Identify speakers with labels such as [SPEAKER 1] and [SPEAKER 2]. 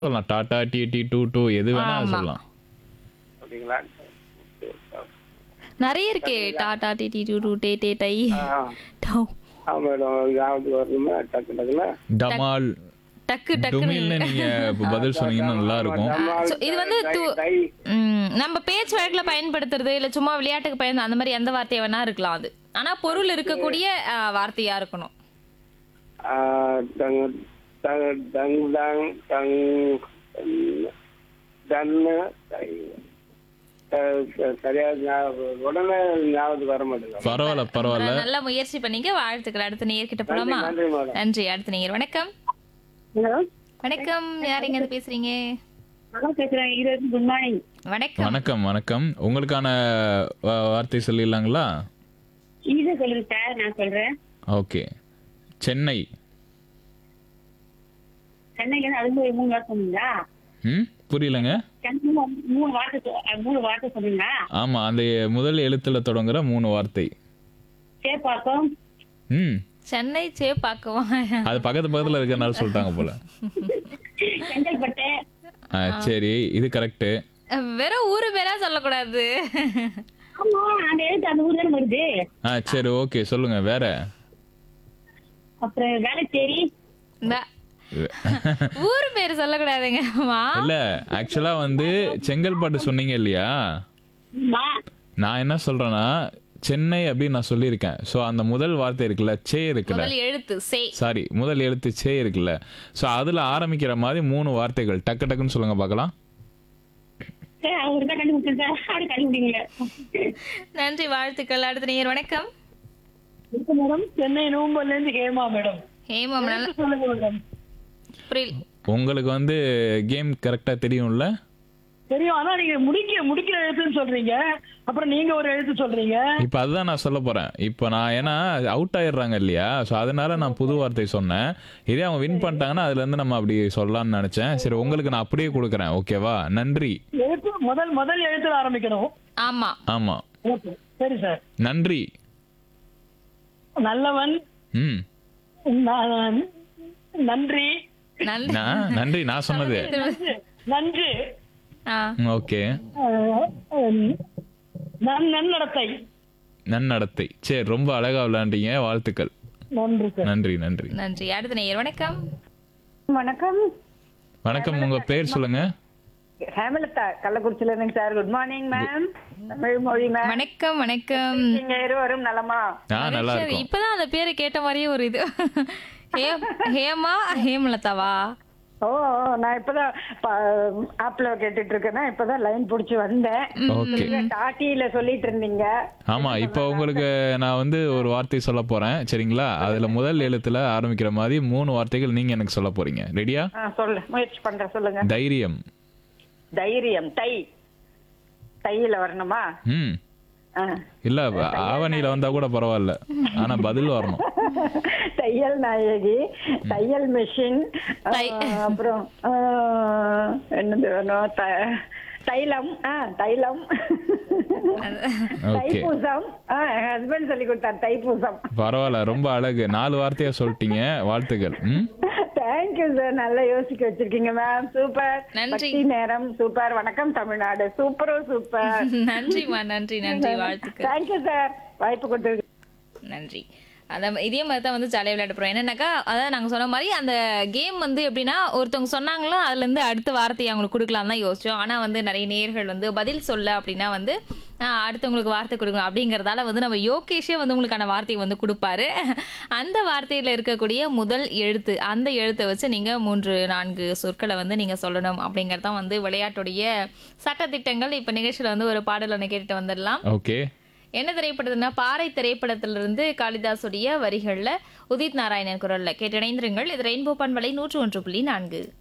[SPEAKER 1] சொல்லலாம் டாடா டி டி டூ டூ எது வேணா
[SPEAKER 2] ஆமா.
[SPEAKER 1] சொல்லலாம்
[SPEAKER 3] அப்படிங்களா
[SPEAKER 2] நிறைய இருக்கே டாடா டிடி டூ டூ டே டே டை
[SPEAKER 3] ஆ
[SPEAKER 2] டௌ.
[SPEAKER 3] ஆ மேடம் ஞாபகத்துக்கு வரணுமா டக்கு டக்குன்னு
[SPEAKER 1] டமால்
[SPEAKER 2] டக்கு
[SPEAKER 1] டுமில்னு
[SPEAKER 2] டக்குன்னு
[SPEAKER 1] நீங்க இப்ப பதில் சொன்னீங்கன்னா நல்லா இருக்கும்
[SPEAKER 2] So, இது வந்து து-
[SPEAKER 3] டை
[SPEAKER 2] ம், நம்ம பேச்சு வழக்குல பயன்படுத்துறது இல்ல சும்மா விளையாட்டுக்கு பயன் அந்த மாதிரி எந்த வார்த்தையை வேணா இருக்கலாம் அது ஆனா பொருள் இருக்கக்கூடிய ஆ, வார்த்தையா இருக்கணும்
[SPEAKER 3] ஆ, டங் டங் டங் டங் டங் டன்னு டை. அஹ் ச- சரியா ஞாபகம் உடனே ஞாபகத்துக்கு வர மாட்டேங்குது
[SPEAKER 1] பரவாயில்ல பரவாயில்ல
[SPEAKER 2] நல்ல முயற்சி பண்ணீங்க வாழ்த்துக்கள் அடுத்த நேயர்கிட்ட போலாமா
[SPEAKER 3] நன்றி மேடம்
[SPEAKER 2] நன்றி அடுத்த நேயர் வணக்கம்
[SPEAKER 4] ஹலோ
[SPEAKER 2] வணக்கம் யார் எங்க இருந்து பேசுறீங்க
[SPEAKER 4] நான் பேசுறேன் ஈரோடு குட் மார்னிங்
[SPEAKER 2] வணக்கம்
[SPEAKER 1] வணக்கம் வணக்கம் உங்களுக்கான வா- வார்த்தை சொல்லிடலாங்களா
[SPEAKER 4] ஈஸியா சொல்லுங்க சார் நான் சொல்றேன்
[SPEAKER 1] ஓகே சென்னை
[SPEAKER 4] சென்னைக்கு வந்து அதுக்கு ஒரு மூணு வார்த்தை சொன்னீங்களா
[SPEAKER 1] ம் புரியலங்க
[SPEAKER 4] சென்னை மூணு மூணு வார்த்தை சொ- அஹ் மூணு வார்த்தை சொன்னீங்களா
[SPEAKER 1] ஆமா அந்த முதல் எழுத்துல தொடங்குற மூணு வார்த்தை
[SPEAKER 4] சேப்பாக்கம்
[SPEAKER 1] ம்
[SPEAKER 2] சென்னை சேப்பாக்குவா
[SPEAKER 1] அது பக்கத்து பக்கத்துல இருக்கிறனால சொல்லிட்டாங்க போல
[SPEAKER 4] செங்கல்பட்டு
[SPEAKER 1] ஆ, சரி இது கரெக்ட்
[SPEAKER 2] வெறும் ஊரு பேரா சொல்லக்கூடாது
[SPEAKER 4] ஆமா அந்த எழுத்து அந்த ஊர் தானே வருது
[SPEAKER 1] ஆ சரி ஓகே சொல்லுங்க வேற
[SPEAKER 4] அப்புறம் வேலைச்சேரி
[SPEAKER 2] இந்த ஊரு பேர் சொல்லக்கூடாதுங்கம்மா
[SPEAKER 1] இல்ல ஆக்சுவலா வந்து செங்கல்பட்டு சொன்னீங்க இல்லையா
[SPEAKER 4] ஆமா.
[SPEAKER 1] நான் என்ன சொல்றேன்னா சென்னை அப்படின்னு நான் சொல்லியிருக்கேன் ஸோ அந்த முதல் வார்த்தை இருக்குல்ல சே இருக்குல்ல
[SPEAKER 2] முதல் எழுத்து சே
[SPEAKER 1] சாரி முதல் எழுத்து சே இருக்குல்ல ஸோ அதுல ஆரம்பிக்கிற மாதிரி மூணு வார்த்தைகள் டக்கு டக்குன்னு சொல்லுங்க பார்க்கலாம்
[SPEAKER 4] சார் அவரு தான் கண்டுபிடிச்சேன் சார் அப்படி கண்டுபிடிங்க
[SPEAKER 2] நன்றி வாழ்த்துக்கள் அடுத்த நேயர் வணக்கம்
[SPEAKER 4] மேடம் சென்னை நூம்பல்ல இருந்து ஹேமா மேடம்
[SPEAKER 2] ஹேமம் நல்ல
[SPEAKER 4] சொல்லுங்க மேடம்
[SPEAKER 2] புரியல
[SPEAKER 1] உங்களுக்கு வந்து கேம் கரெக்டா தெரியும்ல
[SPEAKER 4] தெரியும் ஆனா நீங்க முடிக்க முடிக்கிற எழுத்துன்னு சொல்றீங்க அப்புறம் நீங்க ஒரு எழுத்து சொல்றீங்க
[SPEAKER 1] இப்போ அதுதான் நான் சொல்ல போறேன் இப்போ நான் ஏன்னா அவுட் ஆயிடுறாங்க இல்லையா ஸோ அதனால நான் புது வார்த்தை சொன்னேன் இதே அவங்க வின் பண்ணிட்டாங்கன்னா அதுல இருந்து நம்ம அப்படி சொல்லலாம்னு நினைச்சேன் சரி உங்களுக்கு நான் அப்படியே கொடுக்குறேன் ஓகேவா நன்றி
[SPEAKER 4] எழுத்து முதல் முதல் எழுத்துல ஆரம்பிக்கணும்
[SPEAKER 2] ஆமா
[SPEAKER 1] ஆமா
[SPEAKER 4] ஓகே சரி சார்
[SPEAKER 1] நன்றி
[SPEAKER 4] நல்லவன்
[SPEAKER 1] ம்
[SPEAKER 4] ந- நன்றி
[SPEAKER 2] நன்றி
[SPEAKER 1] நான் நன்றி நான் சொன்னது
[SPEAKER 4] நன்று
[SPEAKER 2] ஆ,
[SPEAKER 1] ஓகே
[SPEAKER 4] அஹ், உம், நன் நன்னடத்தை
[SPEAKER 1] நன்னடத்தை சரி ரொம்ப அழகா விளையாண்டீங்க வாழ்த்துக்கள்
[SPEAKER 4] நன்றி சார்
[SPEAKER 1] நன்றி நன்றி
[SPEAKER 2] நன்றி அடுத்த நேயர் வணக்கம்
[SPEAKER 5] வணக்கம்
[SPEAKER 1] வணக்கம் உங்க பேர் சொல்லுங்க
[SPEAKER 5] ஹேமலதா கள்ளக்குறிச்சியில இருந்துங்க sir good morning ma'am Tamil மொழி மேம்
[SPEAKER 2] வணக்கம் வணக்கம்
[SPEAKER 5] நீங்க இருவரும் நலமா
[SPEAKER 1] ஆ நல்லா
[SPEAKER 2] சரி,
[SPEAKER 1] இருக்கும்
[SPEAKER 2] இப்பதான் அந்த பேரை கேட்ட மாதிரியே ஒரு இது ஹே- ஹேமா ஹேமலதாவா
[SPEAKER 5] ஓ ஓ, நான் இப்பதான் ஆப்ல கேட்டுட்டு இருக்கேன்னா இப்பதான் லைன் புடிச்சு வந்தேன்
[SPEAKER 1] ஓகே
[SPEAKER 5] நீங்க டாட்டியில சொல்லிட்டு இருந்தீங்க
[SPEAKER 1] ஆமா இப்போ உங்களுக்கு நான் வந்து ஒரு வார்த்தை சொல்ல போறேன் சரிங்களா அதுல முதல் எழுத்துல ஆரம்பிக்கிற மாதிரி மூணு வார்த்தைகள் நீங்க எனக்கு சொல்ல போறீங்க ரெடியா
[SPEAKER 5] ஆ, சொல்லு முயற்சி பண்றேன் சொல்லுங்க
[SPEAKER 1] தைரியம்
[SPEAKER 5] தைரியம் தை தையில வரணுமா
[SPEAKER 1] ம்
[SPEAKER 5] ஆ.
[SPEAKER 1] இல்ல ஆவணியில வந்தா கூட பரவாயில்ல ஆனா பதில் வரணும்
[SPEAKER 5] தையல் நாயகி தையல் மிஷின்
[SPEAKER 2] தை-
[SPEAKER 5] அப்புறம் ஆ, என்னது வேணும் த- தைலம் ஆ தைலம்
[SPEAKER 1] ஓகே
[SPEAKER 5] தைப்பூசம் ஆ என் ஹஸ்பண்ட் சொல்லி கொடுத்தார் தைப்பூசம்
[SPEAKER 1] பரவாயில்ல ரொம்ப அழகு நாலு வார்த்தையா சொல்லிட்டீங்க வாழ்த்துக்கள் ம்
[SPEAKER 5] தேங்க்யூ சார் நல்லா யோசிக்க வச்சிருக்கீங்க மேம் சூப்பர்
[SPEAKER 2] நன்றி.
[SPEAKER 5] பக்தி நேரம் சூப்பர் வணக்கம் தமிழ்நாடு சூப்பரோ சூப்பர்
[SPEAKER 2] நன்றிமா நன்றி நன்றி வாழ்த்துக்கள்
[SPEAKER 5] தேங்க்யூ சார் வாய்ப்பு கொடுத்தது
[SPEAKER 2] நன்றி அந்த இதே மாதிரி தான் வந்து ஜாலியாக விளையாட போகிறோம் என்னன்னாக்கா அதான் நாங்கள் சொன்ன மாதிரி அந்த கேம் வந்து எப்படின்னா ஒருத்தவங்க சொன்னாங்களோ அதுலேருந்து அடுத்த வார்த்தையை அவங்களுக்கு கொடுக்கலாம் தான் யோசிச்சோம் ஆனால் வந்து நிறைய நேர்கள் வந்து பதில் சொல்ல அப்படின்னா வந்து ஆஹ், அடுத்தவங்களுக்கு வார்த்தை கொடுக்கணும் அப்படிங்கிறதால வந்து நம்ம யோகேஷே வந்து உங்களுக்கான வார்த்தையை வந்து கொடுப்பாரு அந்த வார்த்தையில் இருக்கக்கூடிய முதல் எழுத்து அந்த எழுத்தை வச்சு நீங்கள் மூன்று நான்கு சொற்களை வந்து நீங்கள் சொல்லணும் அப்படிங்கிறது தான் வந்து விளையாட்டுடைய சட்டத்திட்டங்கள் இப்போ நிகழ்ச்சியில் வந்து ஒரு பாடல் ஒன்று கேட்டுட்டு வந்துடலாம்
[SPEAKER 1] ஓகே
[SPEAKER 2] என்ன திரைப்படத்துனா பாறை திரைப்படத்திலிருந்து காளிதாசுடைய வரிகள்ல உதித் நாராயணன் குரல்ல கேட்டிணைந்திருங்கள் இது ரெயின்போ பண்பலை நூற்று ஒன்று புள்ளி நான்கு